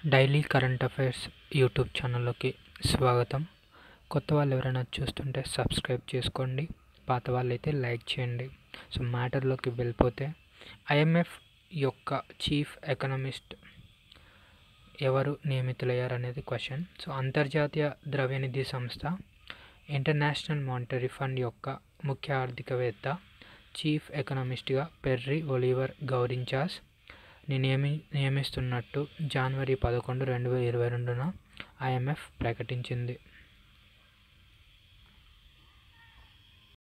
daily current affairs YouTube ఛానల్లోకి స్వాగతం కొత్త వాళ్ళు ఎవరైనా చూస్తుంటే సబ్స్క్రైబ్ చేసుకోండి పాత వాళ్ళు అయితే లైక్ చేయండి సో మ్యాటర్లోకి వెళ్ళిపోతే ఐఎంఎఫ్ యొక్క చీఫ్ ఎకనమిస్ట్ ఎవరు నియమితులయ్యారు అనేది క్వశ్చన్ సో అంతర్జాతీయ ద్రవ్యనిధి సంస్థ ఇంటర్నేషనల్ మానిటరీ ఫండ్ యొక్క ముఖ్య ఆర్థికవేత్త చీఫ్ ఎకనమిస్ట్గా పెర్రీ ఒలివర్ గౌరించాస్ ని నియమి నియమిస్తున్నట్టు జనవరి పదకొండు రెండు వేల ఇరవై రెండున ఐఎంఎఫ్ ప్రకటించింది